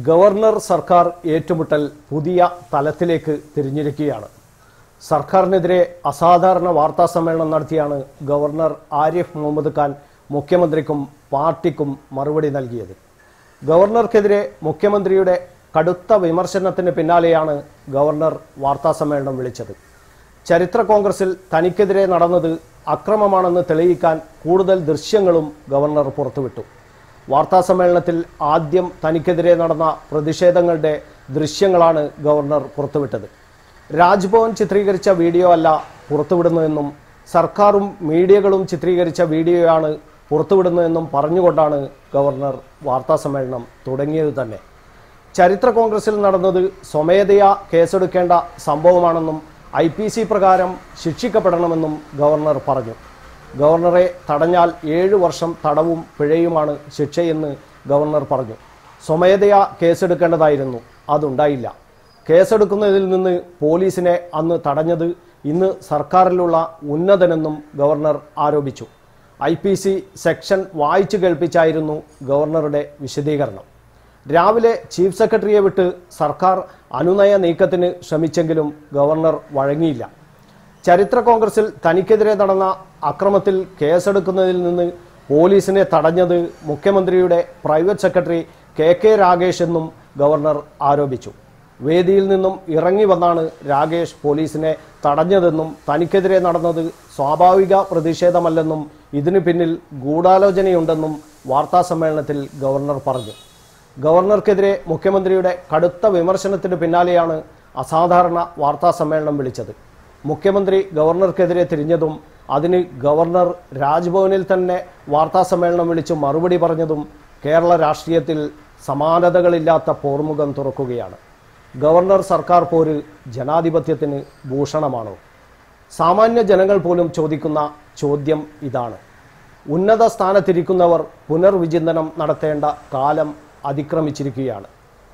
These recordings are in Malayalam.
ഗവർണർ സർക്കാർ ഏറ്റുമുട്ടൽ പുതിയ തലത്തിലേക്ക് തിരിഞ്ഞിരിക്കുകയാണ് സർക്കാരിനെതിരെ അസാധാരണ വാർത്താ സമ്മേളനം നടത്തിയാണ് ഗവർണർ ആരിഫ് മുഹമ്മദ് ഖാൻ മുഖ്യമന്ത്രിക്കും പാർട്ടിക്കും മറുപടി നൽകിയത് ഗവർണർക്കെതിരെ മുഖ്യമന്ത്രിയുടെ കടുത്ത വിമർശനത്തിന് പിന്നാലെയാണ് ഗവർണർ വാർത്താ സമ്മേളനം വിളിച്ചത് ചരിത്ര കോൺഗ്രസിൽ തനിക്കെതിരെ നടന്നത് അക്രമമാണെന്ന് തെളിയിക്കാൻ കൂടുതൽ ദൃശ്യങ്ങളും ഗവർണർ പുറത്തുവിട്ടു വാർത്താ സമ്മേളനത്തിൽ ആദ്യം തനിക്കെതിരെ നടന്ന പ്രതിഷേധങ്ങളുടെ ദൃശ്യങ്ങളാണ് ഗവർണർ പുറത്തുവിട്ടത് രാജ്ഭവൻ ചിത്രീകരിച്ച വീഡിയോ അല്ല പുറത്തുവിടുന്നതെന്നും സർക്കാരും മീഡിയകളും ചിത്രീകരിച്ച വീഡിയോയാണ് പുറത്തുവിടുന്നതെന്നും പറഞ്ഞുകൊണ്ടാണ് ഗവർണർ വാർത്താ സമ്മേളനം തുടങ്ങിയത് തന്നെ ചരിത്ര കോൺഗ്രസിൽ നടന്നത് സ്വമേധയാ കേസെടുക്കേണ്ട സംഭവമാണെന്നും ഐ പി സി പ്രകാരം ശിക്ഷിക്കപ്പെടണമെന്നും ഗവർണർ പറഞ്ഞു ഗവർണറെ തടഞ്ഞാൽ ഏഴ് വർഷം തടവും പിഴയുമാണ് ശിക്ഷയെന്ന് ഗവർണർ പറഞ്ഞു സ്വമേധയാ കേസെടുക്കേണ്ടതായിരുന്നു അതുണ്ടായില്ല കേസെടുക്കുന്നതിൽ നിന്ന് പോലീസിനെ അന്ന് തടഞ്ഞത് ഇന്ന് സർക്കാരിലുള്ള ഉന്നതനെന്നും ഗവർണർ ആരോപിച്ചു ഐ പി സി സെക്ഷൻ വായിച്ചു കേൾപ്പിച്ചായിരുന്നു ഗവർണറുടെ വിശദീകരണം രാവിലെ ചീഫ് സെക്രട്ടറിയെ വിട്ട് സർക്കാർ അനുനയ നീക്കത്തിന് ശ്രമിച്ചെങ്കിലും ഗവർണർ വഴങ്ങിയില്ല ചരിത്ര കോൺഗ്രസിൽ തനിക്കെതിരെ നടന്ന അക്രമത്തിൽ കേസെടുക്കുന്നതിൽ നിന്ന് പോലീസിനെ തടഞ്ഞത് മുഖ്യമന്ത്രിയുടെ private secretary K K Ragesh എന്നും ഗവർണർ ആരോപിച്ചു വേദിയിൽ നിന്നും ഇറങ്ങി വന്നാണ് രാഗേഷ് പോലീസിനെ തടഞ്ഞതെന്നും തനിക്കെതിരെ നടന്നത് സ്വാഭാവിക പ്രതിഷേധമല്ലെന്നും ഇതിനു പിന്നിൽ ഗൂഢാലോചനയുണ്ടെന്നും വാർത്താ സമ്മേളനത്തിൽ ഗവർണർ പറഞ്ഞു ഗവർണർക്കെതിരെ മുഖ്യമന്ത്രിയുടെ കടുത്ത വിമർശനത്തിന് പിന്നാലെയാണ് അസാധാരണ വാർത്താ സമ്മേളനം വിളിച്ചത് മുഖ്യമന്ത്രി ഗവർണർക്കെതിരെ തിരിഞ്ഞതും അതിന് ഗവർണർ രാജ്ഭവനിൽ തന്നെ വാർത്താ സമ്മേളനം വിളിച്ച് മറുപടി പറഞ്ഞതും കേരള രാഷ്ട്രീയത്തിൽ സമാനതകളില്ലാത്ത പോർമുഖം തുറക്കുകയാണ് ഗവർണർ സർക്കാർ പോര് ജനാധിപത്യത്തിന് ഭൂഷണമാണോ സാമാന്യ ജനങ്ങൾ പോലും ചോദിക്കുന്ന ചോദ്യം ഇതാണ് ഉന്നത സ്ഥാനത്തിരിക്കുന്നവർ പുനർവിചിന്തനം നടത്തേണ്ട കാലം അതിക്രമിച്ചിരിക്കുകയാണ്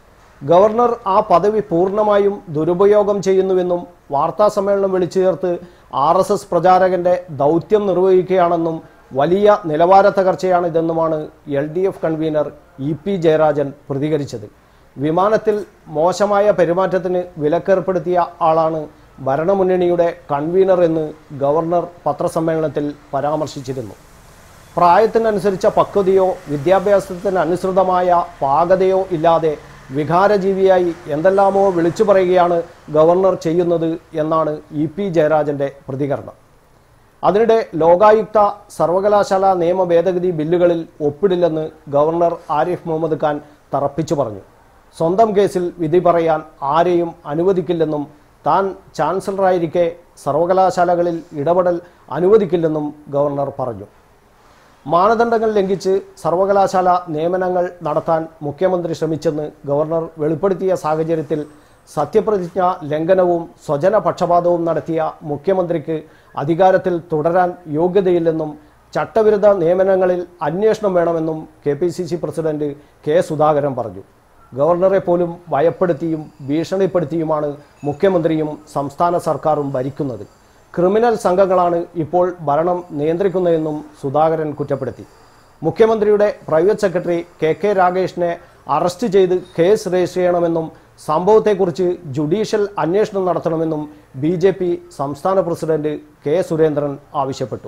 ഗവർണർ ആ പദവി പൂർണ്ണമായും ദുരുപയോഗം ചെയ്യുന്നുവെന്നും വാർത്താ സമ്മേളനം വിളിച്ചു ചേർത്ത് ആർ എസ് എസ് പ്രചാരകന്റെ ദൗത്യം നിർവഹിക്കുകയാണെന്നും വലിയ നിലവാര തകർച്ചയാണിതെന്നുമാണ് L D F convener E P Jayarajan പ്രതികരിച്ചത് വിമാനത്തിൽ മോശമായ പെരുമാറ്റത്തിന് വിലക്കേർപ്പെടുത്തിയ ആളാണ് ഭരണമുന്നണിയുടെ കൺവീനർ എന്ന് ഗവർണർ പത്രസമ്മേളനത്തിൽ പരാമർശിച്ചിരുന്നു പ്രായത്തിനനുസരിച്ച പക്വതയോ വിദ്യാഭ്യാസത്തിന് അനുസൃതമായ പാകതയോ ഇല്ലാതെ വികാരജീവിയായി എന്തെല്ലാമോ വിളിച്ചു പറയുകയാണ് ഗവർണർ ചെയ്യുന്നത് എന്നാണ് ഇ പി ജയരാജന്റെ പ്രതികരണം അതിനിടെ ലോകായുക്ത സർവകലാശാല നിയമ ഭേദഗതി ബില്ലുകളിൽ ഒപ്പിടില്ലെന്ന് ഗവർണർ ആരിഫ് മുഹമ്മദ് ഖാൻ തറപ്പിച്ചു പറഞ്ഞു സ്വന്തം കേസിൽ വിധി പറയാൻ ആരെയും അനുവദിക്കില്ലെന്നും താൻ ചാൻസലറായിരിക്കെ സർവകലാശാലകളിൽ ഇടപെടൽ അനുവദിക്കില്ലെന്നും ഗവർണർ പറഞ്ഞു മാനദണ്ഡങ്ങൾ ലംഘിച്ച് സർവകലാശാല നിയമനങ്ങൾ നടത്താൻ മുഖ്യമന്ത്രി ശ്രമിച്ചെന്ന് ഗവർണർ വെളിപ്പെടുത്തിയ സാഹചര്യത്തിൽ സത്യപ്രതിജ്ഞ ലംഘനവും സ്വജന പക്ഷപാതവും നടത്തിയ മുഖ്യമന്ത്രിക്ക് അധികാരത്തിൽ തുടരാൻ യോഗ്യതയില്ലെന്നും ചട്ടവിരുദ്ധ നിയമനങ്ങളിൽ അന്വേഷണം വേണമെന്നും K P C C president K Sudhakaran പറഞ്ഞു ഗവർണറെ പോലും ഭയപ്പെടുത്തിയും ഭീഷണിപ്പെടുത്തിയുമാണ് മുഖ്യമന്ത്രിയും സംസ്ഥാന സർക്കാരും ഭരിക്കുന്നത് ക്രിമിനൽ സംഘങ്ങളാണ് ഇപ്പോൾ ഭരണം നിയന്ത്രിക്കുന്നതെന്നും സുധാകരൻ കുറ്റപ്പെടുത്തി മുഖ്യമന്ത്രിയുടെ പ്രൈവറ്റ് സെക്രട്ടറി കെ കെ രാഗേഷിനെ അറസ്റ്റ് ചെയ്ത് കേസ് രജിസ്റ്റർ ചെയ്യണമെന്നും സംഭവത്തെക്കുറിച്ച് ജുഡീഷ്യൽ അന്വേഷണം നടത്തണമെന്നും ബി ജെ പി സംസ്ഥാന പ്രസിഡന്റ് കെ സുരേന്ദ്രൻ ആവശ്യപ്പെട്ടു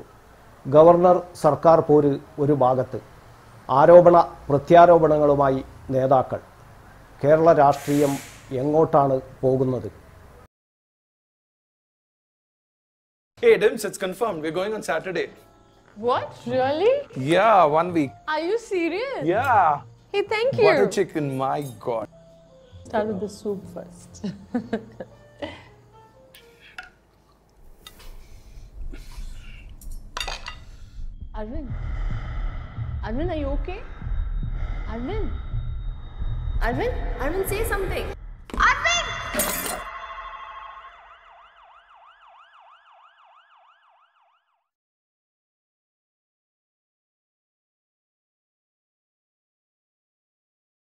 ഗവർണർ സർക്കാർ പോര് ഒരു ഭാഗത്ത് ആരോപണ പ്രത്യാരോപണങ്ങളുമായി നേതാക്കൾ കേരള രാഷ്ട്രീയം എങ്ങോട്ടാണ് പോകുന്നത് Hey, Dims, it's confirmed. We're going on Saturday. What? Really? Yeah, one week. Are you serious? Yeah. Hey, thank you. Butter chicken, my god. Start with the soup first. Arvind. Arvind, are you okay? Arvind. Arvind? Arvind, say something. Arvind!